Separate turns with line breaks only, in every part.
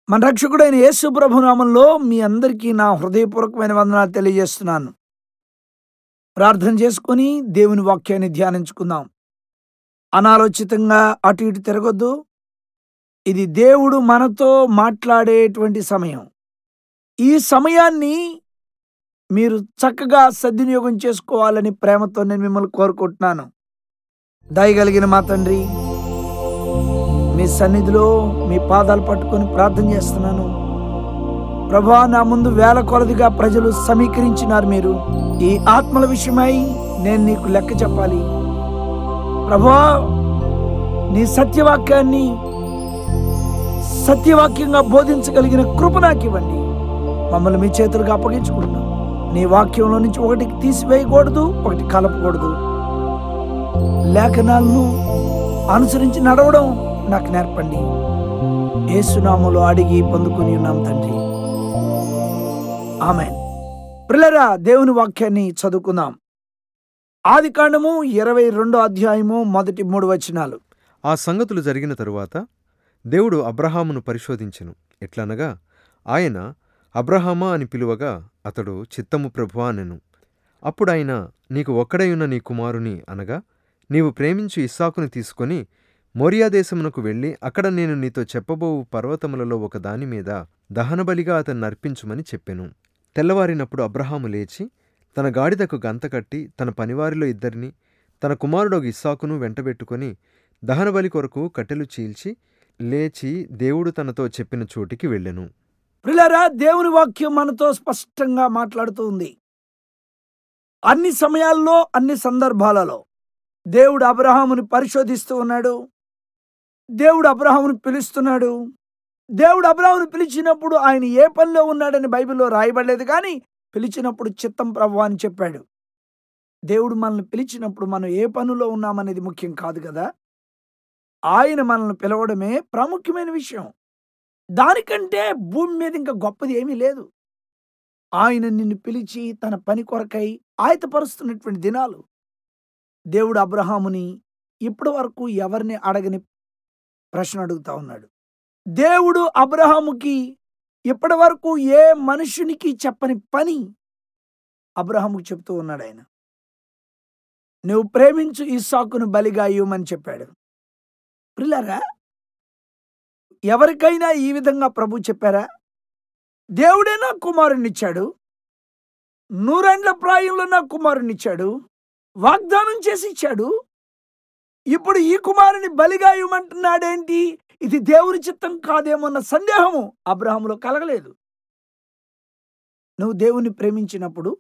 మన రక్షకుడైన యేసు ప్రభు నామంలో మీ అందరికీ నా హృదయపూర్వకమైన వందనాలు తెలియజేస్తున్నాను ప్రార్థన చేసుకొని దేవుని వాక్యాన్ని ధ్యానించుకుందాం అనాలోచితంగా అటు ఇటు తిరగొద్దు ఇది దేవుడు మనతో మాట్లాడేటువంటి సమయం ఈ సమయాన్ని మీరు చక్కగా సద్వినియోగం చేసుకోవాలని ప్రేమతో నేను మిమ్మల్ని కోరుకుంటున్నాను దయగలిగిన మా తండ్రి మీ సన్నిధిలో మీ పాదాలు పట్టుకొని ప్రార్థన చేస్తున్నాను ప్రభా నా ముందు వేల కొలదిగా ప్రజలు సమీకరించినారు మీరు ఈ ఆత్మల విషయమై నేను నీకు లెక్క చెప్పాలి ప్రభా నీ సత్యవాక్యాన్ని సత్యవాక్యంగా బోధించగలిగిన కృప నాకు ఇవ్వండి మమ్మల్ని మీ చేతులకు అప్పగించుకుంటున్నాం నీ వాక్యంలో నుంచి ఒకటి తీసివేయకూడదు ఒకటి కలపకూడదు లేఖనాలను అనుసరించి నడవడం నాకు నేర్పండి ఏసునాములో అడిగి పొందుకుని ఉన్నాం తండ్రి ఆమె ప్రిలరా దేవుని వాక్యాన్ని చదువుకుందాం ఆది కాండము ఇరవై రెండో అధ్యాయము మొదటి మూడు వచనాలు
ఆ సంగతులు జరిగిన తరువాత దేవుడు అబ్రహామును పరిశోధించెను ఎట్లనగా ఆయన అబ్రహామా అని పిలువగా అతడు చిత్తము ప్రభువా అనెను అప్పుడాయన నీకు ఒక్కడైయున్న నీ కుమారుని అనగా నీవు ప్రేమించు ఇస్సాకుని తీసుకొని మోరియా దేశమునకు వెళ్ళి అక్కడ నేను నీతో చెప్పబోవు పర్వతములలో ఒక దాని మీద దహనబలిగా అతన్ని అర్పించుమని చెప్పెను తెల్లవారినప్పుడు అబ్రహాము లేచి తన గాడిదకు గంత కట్టి తన పనివారిలో ఇద్దరిని తన కుమారుడు ఇస్సాకును వెంటబెట్టుకొని దహనబలి కొరకు కట్టెలు చీల్చి లేచి దేవుడు తనతో చెప్పిన చోటికి వెళ్ళెను
ప్రిలరా దేవుని వాక్యం మనతో స్పష్టంగా మాట్లాడుతూ ఉంది అన్ని సమయాల్లో అన్ని సందర్భాలలో దేవుడు అబ్రహాముని పరిశోధిస్తూ ఉన్నాడు దేవుడు అబ్రహాముని పిలుస్తున్నాడు దేవుడు అబ్రహాముని పిలిచినప్పుడు ఆయన ఏ పనిలో ఉన్నాడని బైబిల్లో రాయబడలేదు కానీ పిలిచినప్పుడు చిత్తం ప్రభు అని చెప్పాడు దేవుడు మనల్ని పిలిచినప్పుడు మనం ఏ పనిలో ఉన్నామనేది ముఖ్యం కాదు కదా ఆయన మనల్ని పిలవడమే ప్రాముఖ్యమైన విషయం దానికంటే భూమి మీద ఇంకా గొప్పది ఏమీ లేదు ఆయన నిన్ను పిలిచి తన పని కొరకై ఆయతపరుస్తున్నటువంటి దినాలు దేవుడు అబ్రహాముని ఇప్పటి వరకు ఎవరిని అడగని ప్రశ్న అడుగుతా ఉన్నాడు దేవుడు అబ్రహాముకి ఇప్పటి వరకు ఏ మనుషునికి చెప్పని పని అబ్రహాముకి చెప్తూ ఉన్నాడు ఆయన నువ్వు ప్రేమించు ఈ సాకును బలిగా ఇవ్వమని చెప్పాడు ప్రిల్లరా ఎవరికైనా ఈ విధంగా ప్రభు చెప్పారా దేవుడే నా కుమారునిచ్చాడు నూరేండ్ల ప్రాయంలో నా కుమారునిచ్చాడు వాగ్దానం చేసి ఇచ్చాడు ఇప్పుడు ఈ కుమారుని బలిగా ఇవ్వమంటున్నాడేంటి ఇది దేవుని చిత్తం కాదేమన్న సందేహము అబ్రహాములో కలగలేదు నువ్వు దేవుని ప్రేమించినప్పుడు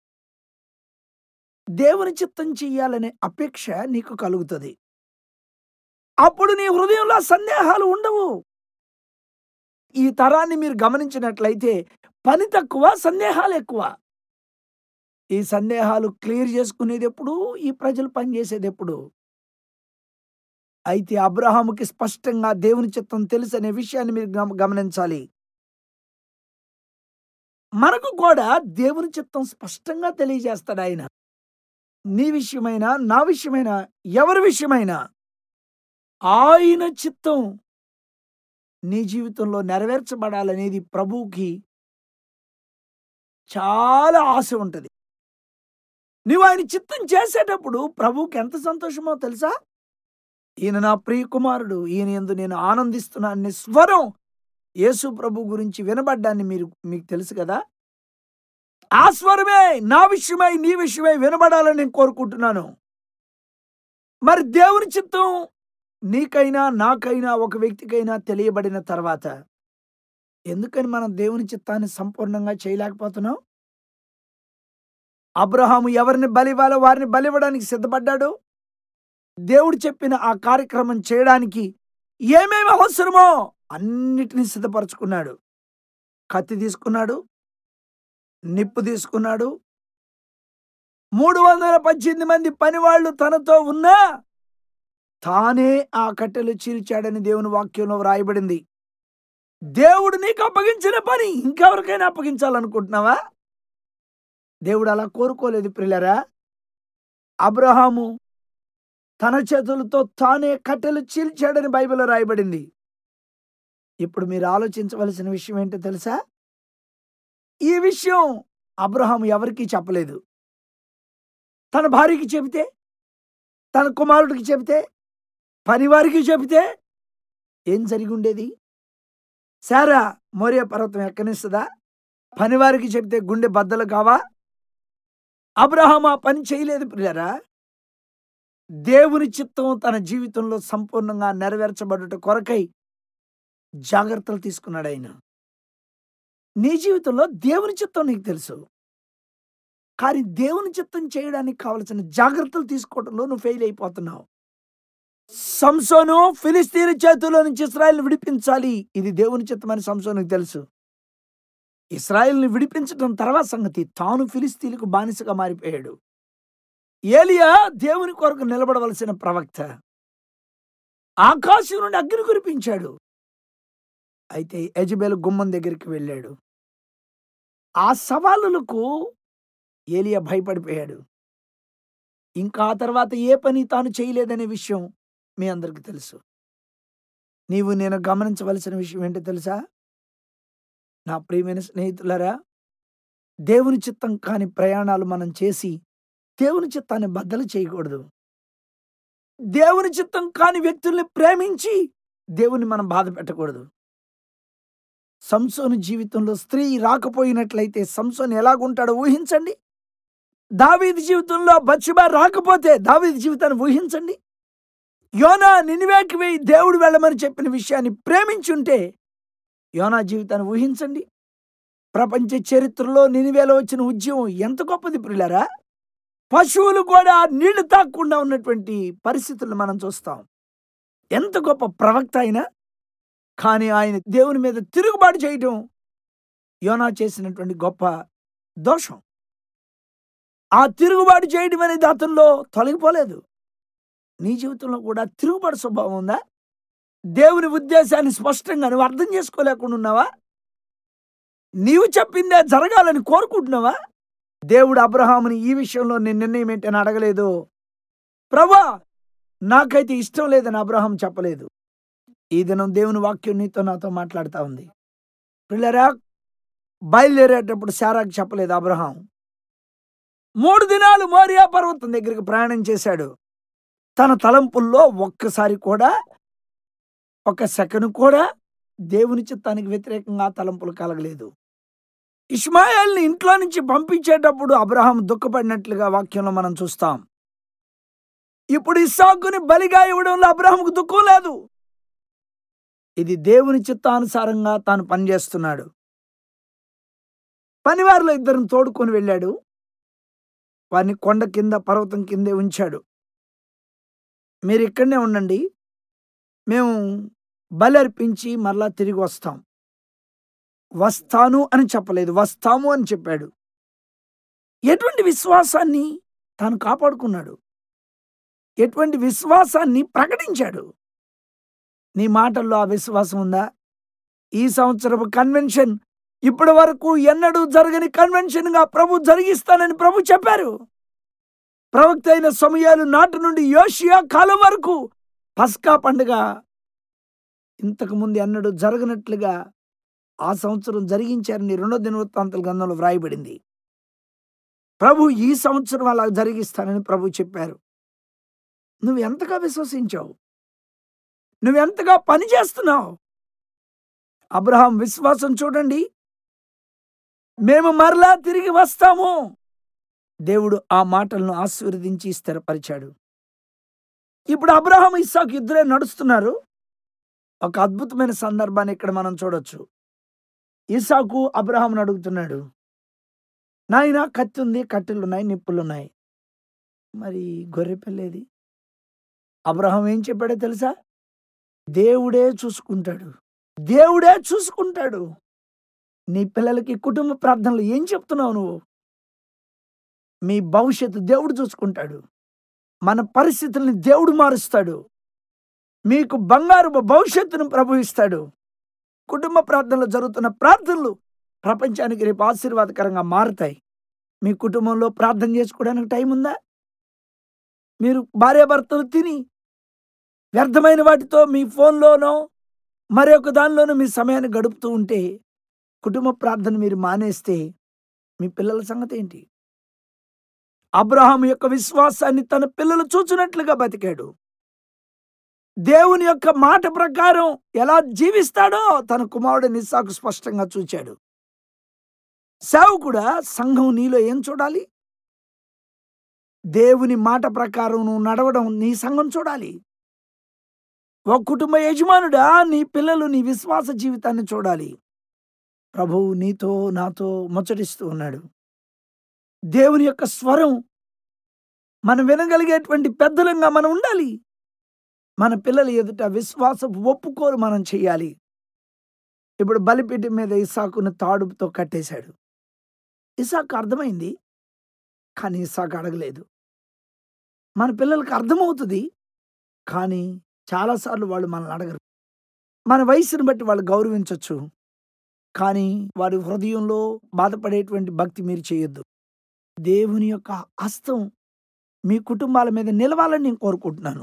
దేవుని చిత్తం చెయ్యాలనే అపేక్ష నీకు కలుగుతుంది అప్పుడు నీ హృదయంలో సందేహాలు ఉండవు ఈ తరాన్ని మీరు గమనించినట్లయితే పని తక్కువ సందేహాలు ఎక్కువ ఈ సందేహాలు క్లియర్ చేసుకునేది ఎప్పుడు ఈ ప్రజలు పనిచేసేది ఎప్పుడు అయితే అబ్రహాముకి స్పష్టంగా దేవుని చిత్తం తెలుసు అనే విషయాన్ని మీరు గమ- గమనించాలి మనకు కూడా దేవుని చిత్తం స్పష్టంగా తెలియజేస్తాడు ఆయన నీ విషయమైనా నా విషయమైనా ఎవరి విషయమైనా ఆయన చిత్తం నీ జీవితంలో నెరవేర్చబడాలనేది ప్రభువుకి చాలా ఆశ ఉంటుంది నువ్వు ఆయన చిత్తం చేసేటప్పుడు ప్రభువుకి ఎంత సంతోషమో తెలుసా ఈయన నా ప్రియ కుమారుడు ఈయన ఎందు నేను ఆనందిస్తున్నా అనే స్వరం యేసు ప్రభు గురించి వినబడ్డాన్ని మీరు మీకు తెలుసు కదా ఆ స్వరమే నా విషయమై నీ విషయమై వినబడాలని నేను కోరుకుంటున్నాను మరి దేవుని చిత్తం నీకైనా నాకైనా ఒక వ్యక్తికైనా తెలియబడిన తర్వాత ఎందుకని మనం దేవుని చిత్తాన్ని సంపూర్ణంగా చేయలేకపోతున్నాం అబ్రహాము ఎవరిని బలివ్వాలో వారిని బలివ్వడానికి సిద్ధపడ్డాడు దేవుడు చెప్పిన ఆ కార్యక్రమం చేయడానికి ఏమేమి అవసరమో అన్నిటినీ సిద్ధపరచుకున్నాడు కత్తి తీసుకున్నాడు నిప్పు తీసుకున్నాడు మూడు వందల పద్దెనిమిది మంది పనివాళ్ళు తనతో ఉన్నా తానే ఆ కట్టెలు చీల్చాడని దేవుని వాక్యంలో వ్రాయబడింది దేవుడు నీకు అప్పగించిన పని ఇంకెవరికైనా అప్పగించాలనుకుంటున్నావా దేవుడు అలా కోరుకోలేదు ప్రిల్లరా అబ్రహాము తన చేతులతో తానే కట్టెలు చీల్చాడని బైబిల్లో రాయబడింది ఇప్పుడు మీరు ఆలోచించవలసిన విషయం ఏంటో తెలుసా ఈ విషయం అబ్రహాం ఎవరికీ చెప్పలేదు తన భార్యకి చెబితే తన కుమారుడికి చెబితే పనివారికి చెబితే ఏం జరిగి ఉండేది సారా మోరియా పర్వతం ఎక్కనిస్తుందా పనివారికి చెబితే గుండె బద్దలు కావా అబ్రహాం ఆ పని చేయలేదు ప్రియారా దేవుని చిత్తం తన జీవితంలో సంపూర్ణంగా నెరవేర్చబడుట కొరకై జాగ్రత్తలు తీసుకున్నాడు ఆయన నీ జీవితంలో దేవుని చిత్తం నీకు తెలుసు కానీ దేవుని చిత్తం చేయడానికి కావలసిన జాగ్రత్తలు తీసుకోవడంలో నువ్వు ఫెయిల్ అయిపోతున్నావు సంసోను ఫిలిస్తీన్ చేతుల్లో నుంచి ఇస్రాయల్ని విడిపించాలి ఇది దేవుని చిత్తమని సంసోనుకు తెలుసు ఇస్రాయల్ని విడిపించడం తర్వాత సంగతి తాను ఫిలిస్తీన్లకు బానిసగా మారిపోయాడు ఏలియా దేవుని కొరకు నిలబడవలసిన ప్రవక్త ఆకాశం నుండి అగ్ని కురిపించాడు అయితే యజబేలు గుమ్మం దగ్గరికి వెళ్ళాడు ఆ సవాలులకు ఏలియా భయపడిపోయాడు ఇంకా ఆ తర్వాత ఏ పని తాను చేయలేదనే విషయం మీ అందరికీ తెలుసు నీవు నేను గమనించవలసిన విషయం ఏంటో తెలుసా నా ప్రియమైన స్నేహితులరా దేవుని చిత్తం కాని ప్రయాణాలు మనం చేసి దేవుని చిత్తాన్ని బద్దలు చేయకూడదు దేవుని చిత్తం కాని వ్యక్తుల్ని ప్రేమించి దేవుని మనం బాధ పెట్టకూడదు సంసోను జీవితంలో స్త్రీ రాకపోయినట్లయితే సంసోను ఎలాగుంటాడో ఊహించండి దావీది జీవితంలో బత్షెబ రాకపోతే దావీది జీవితాన్ని ఊహించండి యోనా నినివేకి వెయ్యి దేవుడు వెళ్ళమని చెప్పిన విషయాన్ని ప్రేమించుంటే యోనా జీవితాన్ని ఊహించండి ప్రపంచ చరిత్రలో నినివేలో వచ్చిన ఉద్యమం ఎంత గొప్పది ప్రియులరా పశువులు కూడా నీళ్లు తాగకుండా ఉన్నటువంటి పరిస్థితులను మనం చూస్తాం ఎంత గొప్ప ప్రవక్త అయినా కానీ ఆయన దేవుని మీద తిరుగుబాటు చేయటం యోనా చేసినటువంటి గొప్ప దోషం ఆ తిరుగుబాటు చేయడం అనేది అతనిలో తొలగిపోలేదు నీ జీవితంలో కూడా తిరుగుబాటు స్వభావం ఉందా దేవుని ఉద్దేశాన్ని స్పష్టంగా నువ్వు అర్థం చేసుకోలేకుండా ఉన్నావా నీవు చెప్పిందే జరగాలని కోరుకుంటున్నావా దేవుడు అబ్రహాముని ఈ విషయంలో నేను నిర్ణయం ఏంటని అడగలేదు ప్రభా నాకైతే ఇష్టం లేదని అబ్రహాం చెప్పలేదు ఈ దినం దేవుని వాక్యం నీతో నాతో మాట్లాడుతా ఉంది పిల్లరా బయలుదేరేటప్పుడు శారాకు చెప్పలేదు అబ్రహాం మూడు దినాలు మోరియా పర్వతం దగ్గరికి ప్రయాణం చేశాడు తన తలంపుల్లో ఒక్కసారి కూడా ఒక సెకండ్ కూడా దేవుని చిత్తానికి వ్యతిరేకంగా ఆ తలంపులు కలగలేదు ఇష్మాయిల్ని ఇంట్లో నుంచి పంపించేటప్పుడు అబ్రహాం దుఃఖపడినట్లుగా వాక్యంలో మనం చూస్తాం ఇప్పుడు ఇస్సాకుని బలిగా ఇవ్వడంలో అబ్రహాంకు దుఃఖం లేదు ఇది దేవుని చిత్తానుసారంగా తాను పనిచేస్తున్నాడు పనివారిలో ఇద్దరిని తోడుకొని వెళ్ళాడు వారిని కొండ కింద పర్వతం కిందే ఉంచాడు మీరు ఇక్కడనే ఉండండి మేము బలి అర్పించి మరలా తిరిగి వస్తాం వస్తాను అని చెప్పలేదు వస్తాము అని చెప్పాడు ఎటువంటి విశ్వాసాన్ని తాను కాపాడుకున్నాడు ఎటువంటి విశ్వాసాన్ని ప్రకటించాడు నీ మాటల్లో ఆ విశ్వాసం ఉందా ఈ సంవత్సరపు కన్వెన్షన్ ఇప్పటి వరకు ఎన్నడూ జరగని కన్వెన్షన్ గా ప్రభు జరిగిస్తానని ప్రభు చెప్పారు ప్రవక్త అయిన సమయాలు నాటి నుండి యోషియా కాలం వరకు పస్కా పండుగ ఇంతకు ముందు ఎన్నడూ జరగనట్లుగా ఆ సంవత్సరం జరిగించారని రెండో దినవృత్తాంతల గ్రంథంలో వ్రాయబడింది ప్రభు ఈ సంవత్సరం అలా జరిగిస్తానని ప్రభు చెప్పారు నువ్వు ఎంతగా విశ్వసించావు నువ్వెంతగా పని చేస్తున్నావు అబ్రహాం విశ్వాసం చూడండి మేము మరలా తిరిగి వస్తాము దేవుడు ఆ మాటలను ఆశీర్వదించి స్థిరపరిచాడు ఇప్పుడు అబ్రహాం ఇస్సాకు ఇద్దరే నడుస్తున్నారు ఒక అద్భుతమైన సందర్భాన్ని ఇక్కడ మనం చూడొచ్చు ఇసాకు అబ్రహాంను అడుగుతున్నాడు నాయన కత్తి ఉంది కట్టెలు ఉన్నాయి నిప్పులు ఉన్నాయి మరి గొర్రె పిల్లేది అబ్రహాం ఏం చెప్పాడో తెలుసా దేవుడే చూసుకుంటాడు దేవుడే చూసుకుంటాడు నీ పిల్లలకి కుటుంబ ప్రార్థనలు ఏం చెప్తున్నావు నువ్వు మీ భవిష్యత్తు దేవుడు చూసుకుంటాడు మన పరిస్థితుల్ని దేవుడు మారుస్తాడు మీకు బంగారు భవిష్యత్తును ప్రభుయిస్తాడు కుటుంబ ప్రార్థనలో జరుగుతున్న ప్రార్థనలు ప్రపంచానికి రేపు ఆశీర్వాదకరంగా మారుతాయి మీ కుటుంబంలో ప్రార్థన చేసుకోవడానికి టైం ఉందా మీరు భార్యాభర్తలు తిని వ్యర్థమైన వాటితో మీ ఫోన్లోనో మరి ఒక దానిలోనూ మీ సమయాన్ని గడుపుతూ ఉంటే కుటుంబ ప్రార్థన మీరు మానేస్తే మీ పిల్లల సంగతి ఏంటి అబ్రహాం యొక్క విశ్వాసాన్ని తన పిల్లలు చూచినట్లుగా బతికాడు దేవుని యొక్క మాట ప్రకారం ఎలా జీవిస్తాడో తన కుమారుడు నిస్సాకు స్పష్టంగా చూచాడు సేవకుడా సంఘం నీలో ఏం చూడాలి దేవుని మాట ప్రకారం నువ్వు నడవడం నీ సంఘం చూడాలి ఒక కుటుంబ యజమానుడా నీ పిల్లలు నీ విశ్వాస జీవితాన్ని చూడాలి ప్రభువు నీతో నాతో ముచ్చటిస్తూ ఉన్నాడు దేవుని యొక్క స్వరం మనం వినగలిగేటువంటి పెద్దలంగా మనం ఉండాలి మన పిల్లల ఎదుట విశ్వాసపు ఒప్పుకోలు మనం చేయాలి ఇప్పుడు బలిపీఠం మీద ఇసాకును తాడుతో కట్టేశాడు ఇసాకు అర్థమైంది కానీ ఇసాకు అడగలేదు మన పిల్లలకి అర్థమవుతుంది కానీ చాలాసార్లు వాళ్ళు మనల్ని అడగరు మన వయసును బట్టి వాళ్ళు గౌరవించవచ్చు కానీ వారి హృదయంలో బాధపడేటువంటి భక్తి మీరు చేయొద్దు దేవుని యొక్క హస్తం మీ కుటుంబాల మీద నిలవాలని నేను కోరుకుంటున్నాను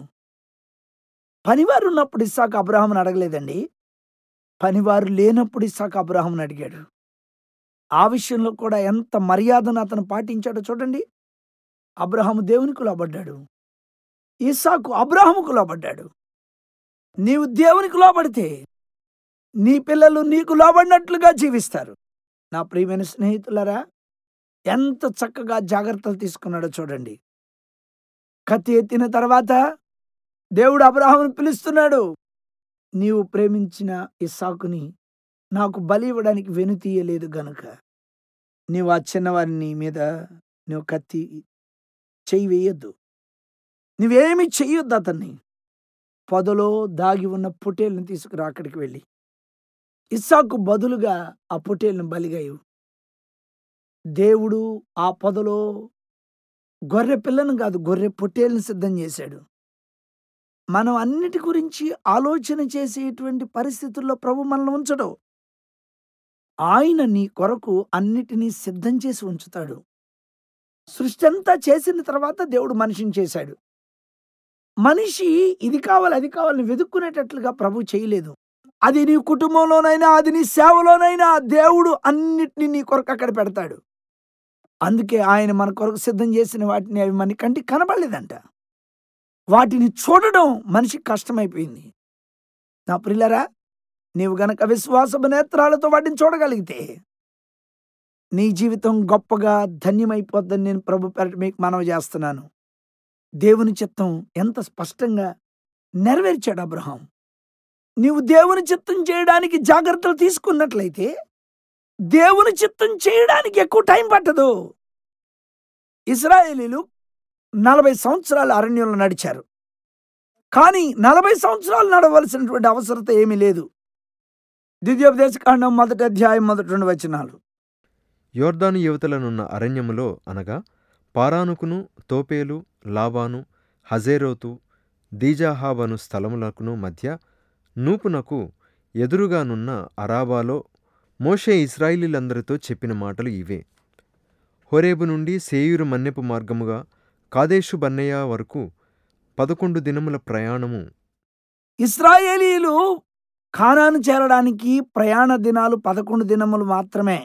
పనివారు ఉన్నప్పుడు ఇస్సాకు అబ్రహాంని అడగలేదండి పనివారు లేనప్పుడు ఇస్సాకు అబ్రహాంని అడిగాడు ఆ విషయంలో కూడా ఎంత మర్యాదను అతను పాటించాడో చూడండి అబ్రహాము దేవునికి లోబడ్డాడు ఇస్సాకు అబ్రహాముకు లోబడ్డాడు నీవు దేవునికి లోబడితే నీ పిల్లలు నీకు లోబడినట్లుగా జీవిస్తారు నా ప్రియమైన స్నేహితులరా ఎంత చక్కగా జాగ్రత్తలు తీసుకున్నాడో చూడండి కత్తి ఎత్తిన తర్వాత దేవుడు అబ్రహామును పిలుస్తున్నాడు నీవు ప్రేమించిన ఇస్సాకుని నాకు బలి ఇవ్వడానికి వెనుతీయలేదు గనుక నీవు ఆ చిన్నవారిని మీద నువ్వు కత్తి చెయ్యి వేయొద్దు నువ్వేమి చెయ్యొద్దు అతన్ని పొదలో దాగి ఉన్న పొటేల్ని తీసుకురా అక్కడికి వెళ్ళి ఇస్సాకు బదులుగా ఆ పొటేల్ని బలిగా ఇవ్వు దేవుడు ఆ పొదలో గొర్రె పిల్లను కాదు గొర్రె పొట్టేల్ని సిద్ధం చేశాడు మనం అన్నిటి గురించి ఆలోచన చేసేటువంటి పరిస్థితుల్లో ప్రభు మనల్ని ఉంచడు ఆయన నీ కొరకు అన్నిటినీ సిద్ధం చేసి ఉంచుతాడు సృష్టి అంతా చేసిన తర్వాత దేవుడు మనిషిని చేశాడు మనిషి ఇది కావాలి అది కావాలని వెతుక్కునేటట్లుగా ప్రభు చేయలేదు అది నీ కుటుంబంలోనైనా అది నీ సేవలోనైనా దేవుడు అన్నిటినీ నీ కొరకు అక్కడ పెడతాడు అందుకే ఆయన మన కొరకు సిద్ధం చేసిన వాటిని అవి మన కంటికి కనబడలేదంట వాటిని చూడడం మనిషికి కష్టమైపోయింది నా ప్రిల్లరా నీవు గనక విశ్వాసపు నేత్రాలతో వాటిని చూడగలిగితే నీ జీవితం గొప్పగా ధన్యమైపోద్దని నేను ప్రభు పేరట మీకు మనవి చేస్తున్నాను దేవుని చిత్తం ఎంత స్పష్టంగా నెరవేర్చాడు అబ్రహాం నీవు దేవుని చిత్తం చేయడానికి జాగ్రత్తలు తీసుకున్నట్లయితే దేవుని చిత్తం చేయడానికి ఎక్కువ టైం పట్టదు ఇస్రాయేలీలు నలభై సంవత్సరాలు అరణ్యంలో నడిచారు కానీ నలభై సంవత్సరాలు నడవలసినటువంటి అవసరత ఏమీ లేదు ద్వితీయోపదేశకాండం మొదటి అధ్యాయం మొదటి రెండు వచనాలు
యోర్దాను యువతలనున్న అరణ్యములో అనగా పారానుకును తోపేలు లాబాను హజేరోతు దీజాహాబను స్థలములకును మధ్య నూపునకు ఎదురుగానున్న అరాబాలో మోషే ఇస్రాయిలీలందరితో చెప్పిన మాటలు ఇవే హోరేబు నుండి సేయూరు మన్నెపు మార్గముగా కాదేశు బన్నయ్య వరకు పదకొండు దినముల ప్రయాణము
ఇస్రాయేలీలు ఖానాను చేరడానికి ప్రయాణ దినాలు పదకొండు దినములు మాత్రమే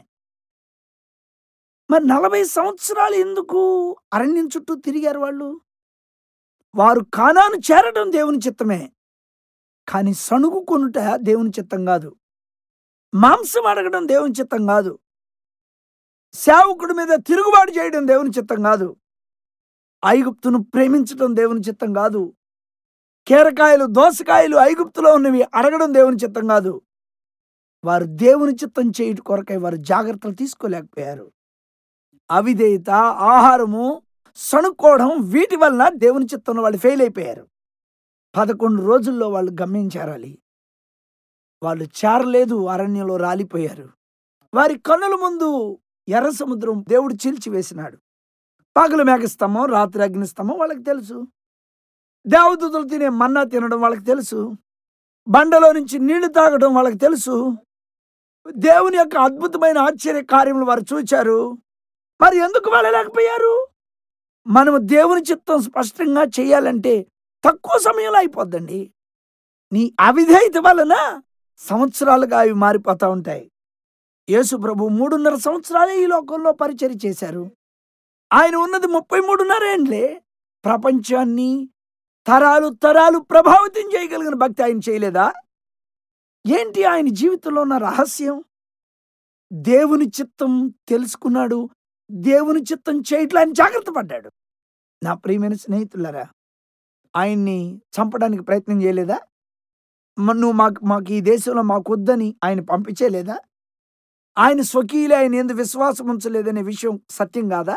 మరి నలభై సంవత్సరాలు ఎందుకు అరణ్యం చుట్టూ తిరిగారు వాళ్ళు వారు ఖానాను చేరడం దేవుని చిత్తమే కానీ సణుగు కొనుట దేవుని చిత్తం కాదు మాంసం అడగడం దేవుని చిత్తం కాదు సేవకుడి మీద తిరుగుబాటు చేయడం దేవుని చిత్తం కాదు ఐగుప్తును ప్రేమించడం దేవుని చిత్తం కాదు కీరకాయలు దోసకాయలు ఐగుప్తులో ఉన్నవి అడగడం దేవుని చిత్తం కాదు వారు దేవుని చిత్తం చేయుట కొరకై వారు జాగ్రత్తలు తీసుకోలేకపోయారు అవిధేయత ఆహారము సణుక్కోవడం వీటి వలన దేవుని చిత్తంలో వాళ్ళు ఫెయిల్ అయిపోయారు పదకొండు రోజుల్లో వాళ్ళు గమ్యం చేరాలి వాళ్ళు చేరలేదు అరణ్యంలో రాలిపోయారు వారి కన్నుల ముందు ఎర్ర సముద్రం దేవుడు చీల్చివేసినాడు పగలు మేఘస్తంభం రాత్రి అగ్నిస్తంభం వాళ్ళకి తెలుసు దేవదూతలు తినే మన్నా తినడం వాళ్ళకి తెలుసు బండలో నుంచి నీళ్లు తాగడం వాళ్ళకి తెలుసు దేవుని యొక్క అద్భుతమైన ఆశ్చర్య కార్యములు వారు చూచారు మరి ఎందుకు వెళ్ళలేకపోయారు మనము దేవుని చిత్తం స్పష్టంగా చేయాలంటే తక్కువ సమయంలో అయిపోద్దండి నీ అవిధేయత వలన సంవత్సరాలుగా అవి మారిపోతా ఉంటాయి యేసు ప్రభు మూడున్నర సంవత్సరాలే ఈ లోకంలో పరిచయం చేశారు ఆయన ఉన్నది ముప్పై మూడున్నర ఏండ్లే ప్రపంచాన్ని తరాలు తరాలు ప్రభావితం చేయగలిగిన భక్తి ఆయన చేయలేదా ఏంటి ఆయన జీవితంలో ఉన్న రహస్యం దేవుని చిత్తం తెలుసుకున్నాడు దేవుని చిత్తం చేయట్లా ఆయన జాగ్రత్త పడ్డాడు నా ప్రియమైన స్నేహితులారా ఆయన్ని చంపడానికి ప్రయత్నం చేయలేదా మ- నువ్వు మాకు మాకు ఈ దేశంలో మాకు వద్దని ఆయన పంపించేలేదా ఆయన స్వకీయులే ఆయన ఎందు విశ్వాసం ఉంచలేదనే విషయం సత్యం కాదా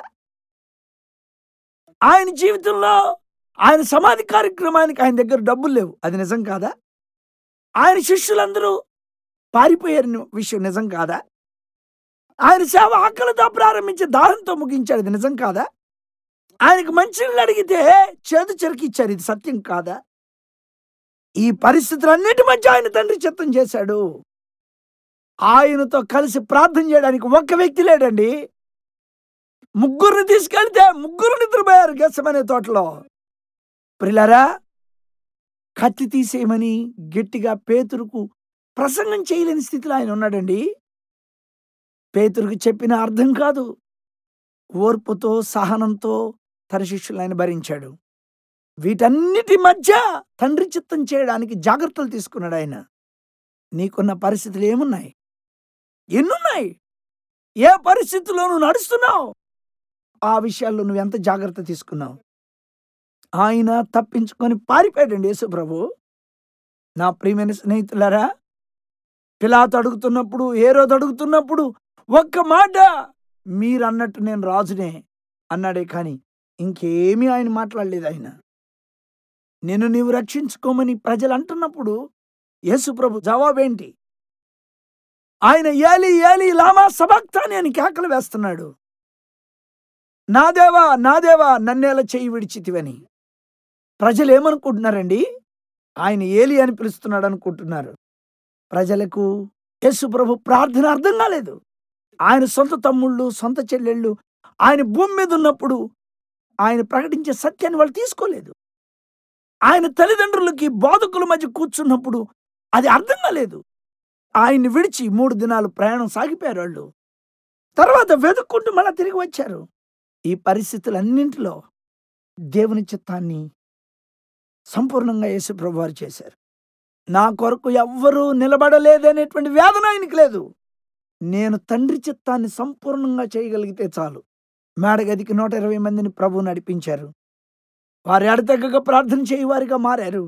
ఆయన జీవితంలో ఆయన సమాధి కార్యక్రమానికి ఆయన దగ్గర డబ్బులు లేవు అది నిజం కాదా ఆయన శిష్యులందరూ పారిపోయారని విషయం నిజం కాదా ఆయన సేవ ఆకలితో ప్రారంభించి దాహంతో ముగించాడు ఇది నిజం కాదా ఆయనకు మంచినీళ్ళు అడిగితే చేదు చెరికి ఇచ్చారు ఇది సత్యం కాదా ఈ పరిస్థితులన్నిటి మధ్య ఆయన తండ్రి చిత్తం చేశాడు ఆయనతో కలిసి ప్రార్థన చేయడానికి ఒక్క వ్యక్తి లేడండి ముగ్గురిని తీసుకెళ్తే ముగ్గురు నిద్రపోయారు గెస్సమనే తోటలో ప్రిలరా కత్తి తీసేయమని గట్టిగా పేతురుకు ప్రసంగం చేయలేని స్థితిలో ఆయన ఉన్నాడండి పేతురుకు చెప్పిన అర్థం కాదు ఓర్పుతో సహనంతో తన శిష్యులు ఆయన భరించాడు వీటన్నిటి మధ్య తండ్రి చిత్తం చేయడానికి జాగ్రత్తలు తీసుకున్నాడు ఆయన నీకున్న పరిస్థితులు ఏమున్నాయి ఎన్నున్నాయి ఏ పరిస్థితుల్లో నువ్వు నడుస్తున్నావు ఆ విషయాల్లో నువ్వు ఎంత జాగ్రత్త తీసుకున్నావు ఆయన తప్పించుకొని పారిపోయాడండి యేసు ప్రభు నా ప్రియమైన స్నేహితులారా పిలాతు అడుగుతున్నప్పుడు ఏ రోజు అడుగుతున్నప్పుడు ఒక్క మాట మీరు అన్నట్టు నేను రాజునే అన్నాడే కానీ ఇంకేమీ ఆయన మాట్లాడలేదు ఆయన నిన్ను నీవు రక్షించుకోమని ప్రజలు అంటున్నప్పుడు యేసు ప్రభు జవాబేంటి ఆయన ఏలి ఏలి లామా సభక్తాని అని కేకలు వేస్తున్నాడు నా దేవా నా దేవా నన్నేలా చెయ్యి విడిచితివని ప్రజలు ఏమనుకుంటున్నారండి ఆయన ఏలి అని పిలుస్తున్నాడు అనుకుంటున్నారు ప్రజలకు యేసు ప్రభు ప్రార్థన అర్థం కాలేదు ఆయన సొంత తమ్ముళ్ళు సొంత చెల్లెళ్ళు ఆయన భూమి మీద ఉన్నప్పుడు ఆయన ప్రకటించే సత్యాన్ని వాళ్ళు తీసుకోలేదు ఆయన తల్లిదండ్రులకి బోధకుల మధ్య కూర్చున్నప్పుడు అది అర్థం కాలేదు ఆయన్ని విడిచి మూడు దినాలు ప్రయాణం సాగిపోయారు వాళ్ళు తర్వాత వెతుక్కుంటూ మళ్ళీ తిరిగి వచ్చారు ఈ పరిస్థితులన్నింటిలో దేవుని చిత్తాన్ని సంపూర్ణంగా యేసు ప్రభువారు చేశారు నా కొరకు ఎవ్వరూ నిలబడలేదనేటువంటి వేదన ఆయనకి లేదు నేను తండ్రి చిత్తాన్ని సంపూర్ణంగా చేయగలిగితే చాలు మేడగదికి నూట ఇరవై మందిని ప్రభు నడిపించారు వారి అడతగ్గగా ప్రార్థన చేయవారిగా మారారు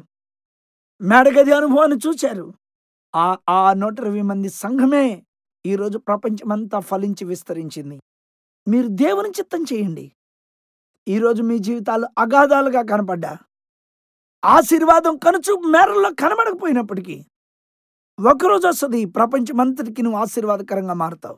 మేడగది అనుభవాన్ని చూశారు ఆ ఆ నూట ఇరవై మంది సంఘమే ఈరోజు ప్రపంచమంతా ఫలించి విస్తరించింది మీరు దేవుని చిత్తం చేయండి ఈరోజు మీ జీవితాలు అగాధాలుగా కనపడ్డా ఆశీర్వాదం కనుచు మేరల్లో కనబడకపోయినప్పటికీ ఒకరోజు వస్తుంది ప్రపంచమంతటికి నువ్వు ఆశీర్వాదకరంగా మారుతావు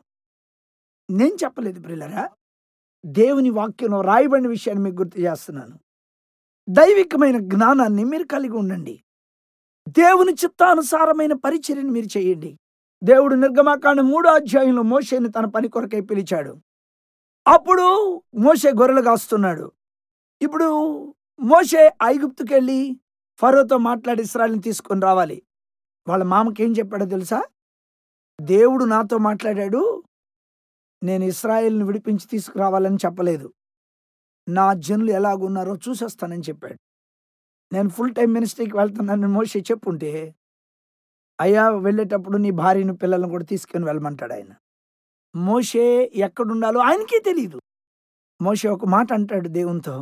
నేను చెప్పలేదు ప్రిల్లరా దేవుని వాక్యంలో రాయబడిన విషయాన్ని మీకు గుర్తు చేస్తున్నాను దైవికమైన జ్ఞానాన్ని మీరు కలిగి ఉండండి దేవుని చిత్తానుసారమైన పరిచర్యను మీరు చేయండి దేవుడు నిర్గమాకాండ మూడో అధ్యాయంలో మోషేని తన పని కొరకై పిలిచాడు అప్పుడు మోషే గొర్రెలు కాస్తున్నాడు ఇప్పుడు మోషే ఐగుప్తుకి వెళ్ళి ఫరోతో మాట్లాడి ఇస్రాయల్ని తీసుకొని రావాలి వాళ్ళ మామకి ఏం చెప్పాడో తెలుసా దేవుడు నాతో మాట్లాడాడు నేను ఇస్రాయేల్ని విడిపించి తీసుకురావాలని చెప్పలేదు నా జనులు ఎలాగున్నారో చూసేస్తానని చెప్పాడు నేను ఫుల్ టైం మినిస్ట్రీకి వెళ్తున్నానని మోషే చెప్పుంటే అయ్యా వెళ్ళేటప్పుడు నీ భార్యను పిల్లలను కూడా తీసుకొని వెళ్ళమంటాడు ఆయన మోషే ఎక్కడుండాలో ఆయనకే తెలియదు మోషే ఒక మాట అంటాడు దేవునితో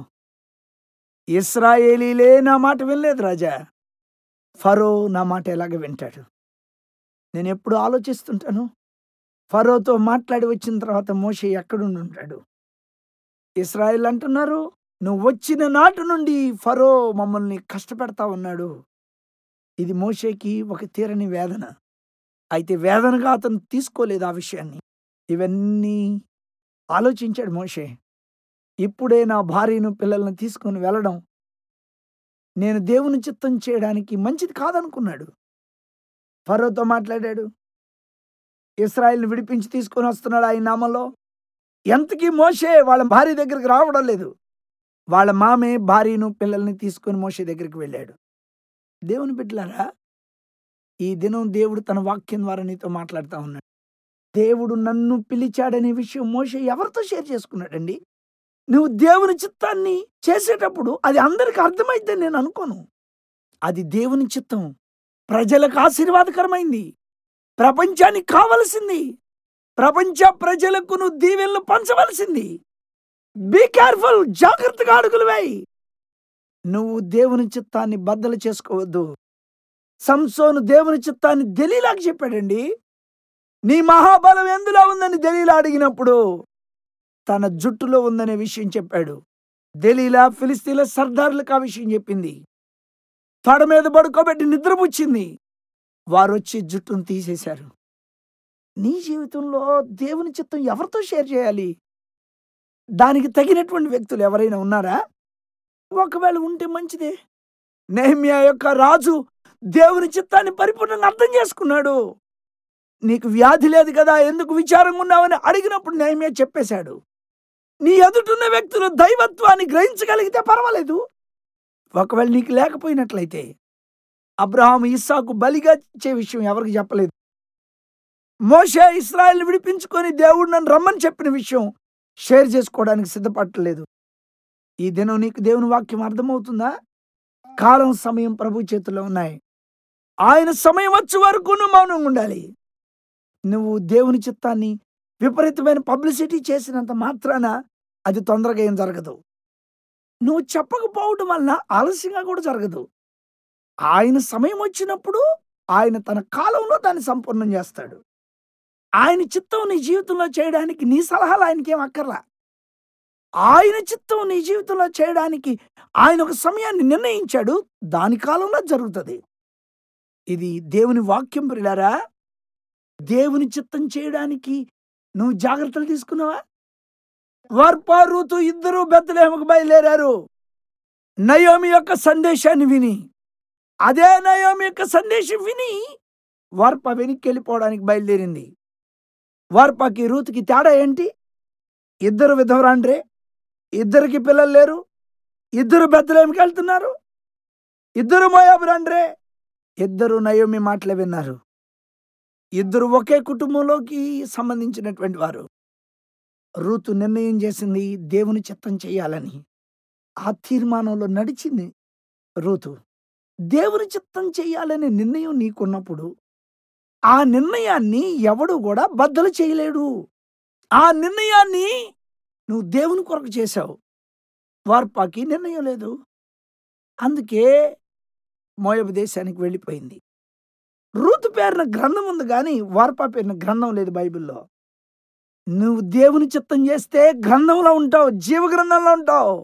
ఇస్రాయేలీలే నా మాట వినలేదు రాజా ఫరో నా మాట ఎలాగ వింటాడు నేను ఎప్పుడు ఆలోచిస్తుంటాను ఫరోతో మాట్లాడి వచ్చిన తర్వాత మోషే ఎక్కడుండి ఉంటాడు ఇస్రాయేల్ అంటున్నారు నువ్వు వచ్చిన నాటి నుండి ఫరో మమ్మల్ని కష్టపెడతా ఉన్నాడు ఇది మోషేకి ఒక తీరని వేదన అయితే వేదనగా అతను తీసుకోలేదు ఆ విషయాన్ని ఇవన్నీ ఆలోచించాడు మోషే ఇప్పుడే నా భార్యను పిల్లల్ని తీసుకొని వెళ్ళడం నేను దేవుని చిత్తం చేయడానికి మంచిది కాదనుకున్నాడు ఫరోతో మాట్లాడాడు ఇస్రాయల్ని విడిపించి తీసుకొని వస్తున్నాడు ఆయన నామంలో ఎంతకీ మోషే వాళ్ళ భార్య దగ్గరికి రావడం లేదు వాళ్ళ మామే భార్యను పిల్లల్ని తీసుకొని మోషే దగ్గరికి వెళ్ళాడు దేవుని బిడ్డలారా ఈ దినం దేవుడు తన వాక్యం ద్వారా నీతో మాట్లాడుతా ఉన్నాడు దేవుడు నన్ను పిలిచాడనే విషయం మోషే ఎవరితో షేర్ చేసుకున్నాడండి నువ్వు దేవుని చిత్తాన్ని చేసేటప్పుడు అది అందరికి అర్థమైతే నేను అనుకోను అది దేవుని చిత్తం ప్రజలకు ఆశీర్వాదకరమైంది ప్రపంచానికి కావలసింది ప్రపంచ ప్రజలకు నువ్వు దీవెనలు పంచవలసింది బీ కేర్ఫుల్ జాగ్రత్తగా అడుగులు వేయి నువ్వు దేవుని చిత్తాన్ని బద్దలు చేసుకోవద్దు సంసోను దేవుని చిత్తాన్ని దలీలాకి చెప్పాడండి నీ మహాబలం ఎందులో ఉందని దలీలా అడిగినప్పుడు తన జుట్టులో ఉందనే విషయం చెప్పాడు దలీలా ఫిలిస్తీన్ల సర్దార్లకు ఆ విషయం చెప్పింది తడ మీద పడుకోబెట్టి నిద్రపుచ్చింది వారు వచ్చి జుట్టును తీసేశారు నీ జీవితంలో దేవుని చిత్తం ఎవరితో షేర్ చేయాలి దానికి తగినటువంటి వ్యక్తులు ఎవరైనా ఉన్నారా ఒకవేళ ఉంటే మంచిదే నెహమ్యా యొక్క రాజు దేవుని చిత్తాన్ని పరిపూర్ణంగా అర్థం చేసుకున్నాడు నీకు వ్యాధి లేదు కదా ఎందుకు విచారంగా ఉన్నావని అడిగినప్పుడు నెహమ్యా చెప్పేశాడు నీ ఎదుటున్న వ్యక్తులు దైవత్వాన్ని గ్రహించగలిగితే పర్వాలేదు ఒకవేళ నీకు లేకపోయినట్లయితే అబ్రహాం ఇస్సాకు బలిగా ఇచ్చే విషయం ఎవరికి చెప్పలేదు మోషే ఇస్రాయల్ విడిపించుకొని దేవుడు నన్ను రమ్మని చెప్పిన విషయం షేర్ చేసుకోవడానికి సిద్ధపడలేదు ఈ దినం నీకు దేవుని వాక్యం అర్థమవుతుందా కాలం సమయం ప్రభు చేతుల్లో ఉన్నాయి ఆయన సమయం వచ్చే వరకు నువ్వు మౌనంగా ఉండాలి నువ్వు దేవుని చిత్తాన్ని విపరీతమైన పబ్లిసిటీ చేసినంత మాత్రాన అది తొందరగా ఏం జరగదు నువ్వు చెప్పకపోవటం వలన ఆలస్యంగా కూడా జరగదు ఆయన సమయం వచ్చినప్పుడు ఆయన తన కాలంలో దాన్ని సంపూర్ణం చేస్తాడు ఆయన చిత్తం నీ జీవితంలో చేయడానికి నీ సలహాలు ఆయనకి ఏం అక్కర్లా ఆయన చిత్తం నీ జీవితంలో చేయడానికి ఆయన ఒక సమయాన్ని నిర్ణయించాడు దాని కాలంలో జరుగుతుంది ఇది దేవుని వాక్యం పిల్లారా దేవుని చిత్తం చేయడానికి నువ్వు జాగ్రత్తలు తీసుకున్నావా వర్పారుతూ ఇద్దరు బెత్తలేమకు బయలుదేరారు నయోమి యొక్క సందేశాన్ని విని అదే నయోమి యొక్క సందేశం విని వర్ప వెనక్కి వెళ్ళిపోవడానికి బయలుదేరింది వర్పకి రూతుకి తేడా ఏంటి ఇద్దరు విధవరాండ్రే ఇద్దరికి పిల్లలు లేరు ఇద్దరు బెత్తలేమికి వెళ్తున్నారు ఇద్దరు మోయాబురాండ్రే ఇద్దరు నయోమి మాటలే విన్నారు ఇద్దరు ఒకే కుటుంబంలోకి సంబంధించినటువంటి వారు రూతు నిర్ణయం చేసింది దేవుని చిత్తం చేయాలని ఆ తీర్మానంలో నడిచింది రూతు దేవుని చిత్తం చేయాలనే నిర్ణయం నీకున్నప్పుడు ఆ నిర్ణయాన్ని ఎవడు కూడా బద్దలు చేయలేడు ఆ నిర్ణయాన్ని నువ్వు దేవుని కొరకు చేశావు వార్పాకి నిర్ణయం లేదు అందుకే మోయబు దేశానికి వెళ్ళిపోయింది రూతు పేరున గ్రంథం ఉంది కానీ వార్పా పేరున గ్రంథం లేదు బైబిల్లో నువ్వు దేవుని చిత్తం చేస్తే గ్రంథంలో ఉంటావు జీవ గ్రంథంలో ఉంటావు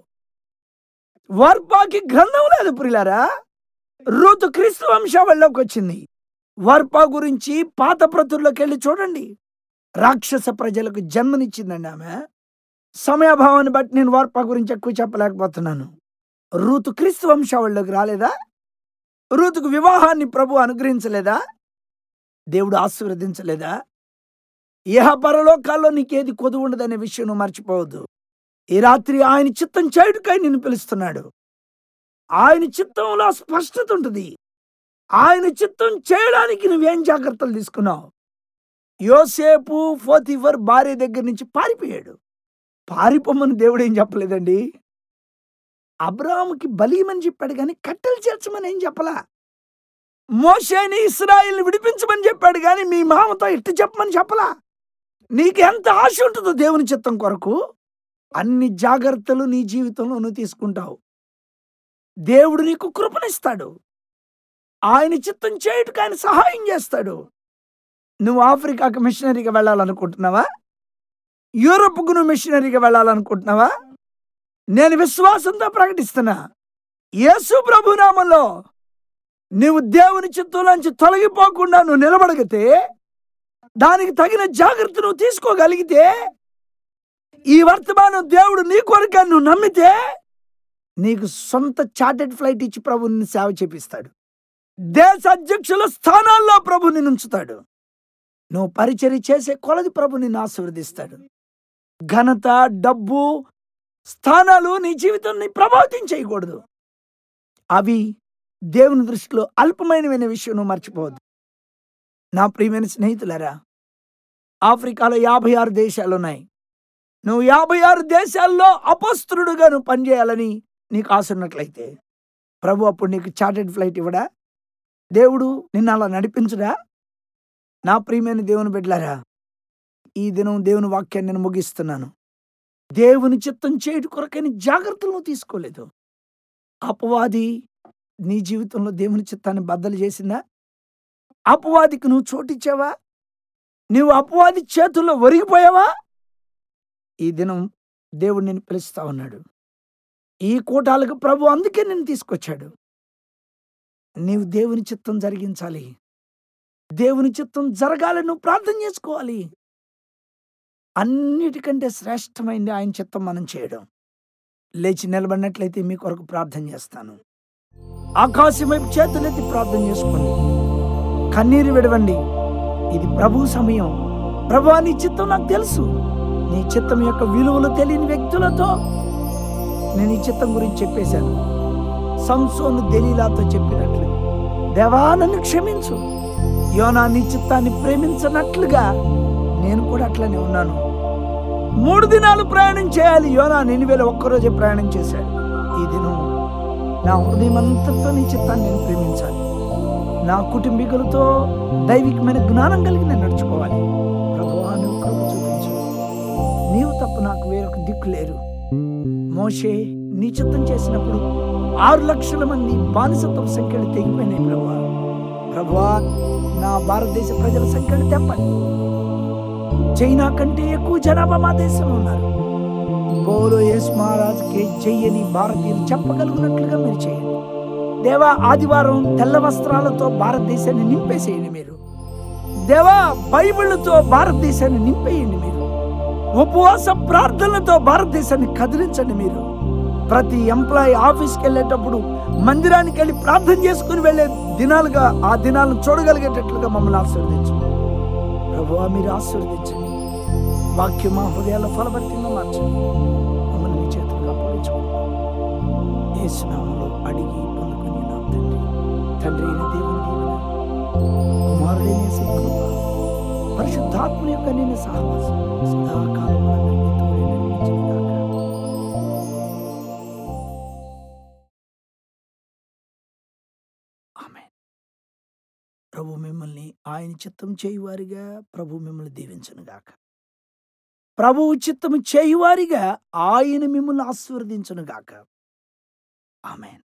వర్పాకి గ్రంథం లేదు ప్రిలారా రూతు క్రీస్తు వంశావళిలోకి వచ్చింది వర్పా గురించి పాత ప్రతుల్లోకి వెళ్ళి చూడండి రాక్షస ప్రజలకు జన్మనిచ్చిందండి ఆమె సమయాభావాన్ని బట్టి నేను వర్పా గురించి ఎక్కువ చెప్పలేకపోతున్నాను రూతు క్రీస్తు వంశావళిలోకి రాలేదా రూతుకు వివాహాన్ని ప్రభు అనుగ్రహించలేదా దేవుడు ఆశీర్వదించలేదా ఇహ పరలోకాల్లో నీకేది కొదువు ఉండదనే విషయం నువ్వు మర్చిపోవద్దు ఈ రాత్రి ఆయన చిత్తం చేయుడుకై నిన్ను పిలుస్తున్నాడు ఆయన చిత్తంలో స్పష్టత ఉంటుంది ఆయన చిత్తం చేయడానికి నువ్వేం జాగ్రత్తలు తీసుకున్నావు యోసేపు ఫోతిఫర్ భార్య దగ్గర నుంచి పారిపోయాడు పారిపోమని దేవుడు ఏం చెప్పలేదండి అబ్రాహాముకి బలీమని చెప్పాడు కానీ కట్టెలు చేర్చమని ఏం చెప్పలా మోషేని ఇస్రాయిల్ని విడిపించమని చెప్పాడు కానీ మీ మామతో ఇట్టు చెప్పమని చెప్పలా నీకు ఎంత ఆశ ఉంటుందో దేవుని చిత్తం కొరకు అన్ని జాగ్రత్తలు నీ జీవితంలో నువ్వు తీసుకుంటావు దేవుడు నీకు కృపనిస్తాడు ఆయన చిత్తం చేయుటకు ఆయన సహాయం చేస్తాడు నువ్వు ఆఫ్రికాకు మిషనరీగా వెళ్ళాలనుకుంటున్నావా యూరప్కు నువ్వు మిషనరీగా వెళ్ళాలనుకుంటున్నావా నేను విశ్వాసంతో ప్రకటిస్తున్నా యేసు ప్రభునామంలో నువ్వు దేవుని చిత్తంలోంచి తొలగిపోకుండా నువ్వు నిలబడగితే దానికి తగిన జాగ్రత్త నువ్వు తీసుకోగలిగితే ఈ వర్తమానం దేవుడు నీ కొరకే నువ్వు నమ్మితే నీకు సొంత చార్టెడ్ ఫ్లైట్ ఇచ్చి ప్రభు నిన్ను సేవ చేపిస్తాడు దేశ అధ్యక్షుల స్థానాల్లో ప్రభు నిన్ను ఉంచుతాడు నువ్వు పరిచర్య చేసే కొలది ప్రభు నిన్ను ఆశీర్వదిస్తాడు ఘనత డబ్బు స్థానాలు నీ జీవితాన్ని ప్రభావితం చేయకూడదు అవి దేవుని దృష్టిలో అల్పమైనవైన విషయం నువ్వు మర్చిపోవద్దు నా ప్రియమైన స్నేహితులారా ఆఫ్రికాలో యాభై ఆరు దేశాలు ఉన్నాయి నువ్వు యాభై ఆరు దేశాల్లో అపస్తుడుగా నువ్వు పనిచేయాలని నీకు ఆశ ఉన్నట్లయితే ప్రభు అప్పుడు నీకు చార్టెడ్ ఫ్లైట్ ఇవ్వడా దేవుడు నిన్ను అలా నడిపించడా నా ప్రియమైన దేవుని బిడ్డలారా ఈ దినం దేవుని వాక్యాన్ని నేను ముగిస్తున్నాను దేవుని చిత్తం చేయటి కొరకని జాగ్రత్తలు నువ్వు తీసుకోలేదు అపవాది నీ జీవితంలో దేవుని చిత్తాన్ని బద్దలు చేసిందా అపవాదికి నువ్వు చోటిచ్చావా నువ్వు అపవాది చేతుల్లో ఒరిగిపోయావా ఈ దినం దేవుడు నిన్ను పిలుస్తా ఉన్నాడు ఈ కూటాలకు ప్రభు అందుకే నిన్ను తీసుకొచ్చాడు నీవు దేవుని చిత్తం జరిగించాలి దేవుని చిత్తం జరగాలని నువ్వు ప్రార్థన చేసుకోవాలి అన్నిటికంటే శ్రేష్టమైంది ఆయన చిత్తం మనం చేయడం లేచి నిలబడినట్లయితే మీ కొరకు ప్రార్థన చేస్తాను ఆకాశం వైపు చేతులెత్తి ప్రార్థన చేసుకోండి కన్నీరు విడవండి ఇది ప్రభు సమయం ప్రభు నీ చిత్తం నాకు తెలుసు నీ చిత్తం యొక్క విలువలు తెలియని వ్యక్తులతో నేను ఈ చిత్తం గురించి చెప్పేశాను సంసోను దెలీలాతో చెప్పినట్లు దేవా నన్ను క్షమించు యోనా నీ చిత్తాన్ని ప్రేమించనట్లుగా నేను కూడా అట్లనే ఉన్నాను మూడు దినాలు ప్రయాణం చేయాలి యోనా నినివేల ఒక్కరోజే ప్రయాణం చేశాడు ఈ దినం నా హృదయం అంతటితో నీ చిత్తాన్ని నేను ప్రేమించాలి నా కుటుంబీకులతో దైవికమైన జ్ఞానం కలిగి నేను నడుచుకోవాలి ప్రభువా నువ్వు కృప చూపించు నీవు తప్ప నాకు వేరొక దిక్కు లేరు మోషే నీ చిత్తం చేసినప్పుడు ఆరు లక్షల మంది బానిసత్వం సంఖ్యలు తెగిపోయినాయి ప్రభువా ప్రభువా నా భారతదేశ ప్రజల సంఖ్యలు తెప్పండి చైనా కంటే ఎక్కువ జనాభా మా దేశంలో ఉన్నారు బోలో యేసు మహారాజుకి జయ్యని భారతీయులు చెప్పగలిగినట్లుగా మీరు చేయండి దేవా ఆదివారం తెల్ల వస్త్రాలతో భారతదేశాన్ని నింపేసేయండి మీరు దేవా బైబిళ్లతో భారతదేశాన్ని నింపేయండి మీరు ఉపవాస ప్రార్థనలతో భారతదేశాన్ని కదిలించండి మీరు ప్రతి ఎంప్లాయీ ఆఫీస్కి వెళ్ళేటప్పుడు మందిరానికి వెళ్ళి ప్రార్థన చేసుకుని వెళ్ళే దినాలుగా ఆ దినాలను చూడగలిగేటట్లుగా మమ్మల్ని ఆశీర్వదించు ప్రభువా మీరు ఆశీర్వదించండి వాక్యం మా హృదయాల్లో ఫలభరితంగా మార్చండి మమ్మల్ని మీ చేతులుగా అప్పగించుకోండి ఏసునామంలో అడిగి పొందుకుని నా తండ్రి తండ్రి అయిన దేవుని దీవెన కుమారుడైన యేసు కృప పరిశుద్ధాత్మ యొక్క నేను సహవాసం సదాకాలం మనందరికీ తోడే నడిపించునుగాక. ఆమేన్. ప్రభు మిమ్మల్ని ఆయన చిత్తం చేయువారిగా ప్రభు మిమ్మల్ని దీవించను గాక ప్రభువు చిత్తము చేయువారిగా ఆయన మిమ్మల్ని ఆశీర్వదించును గాక ఆమెన్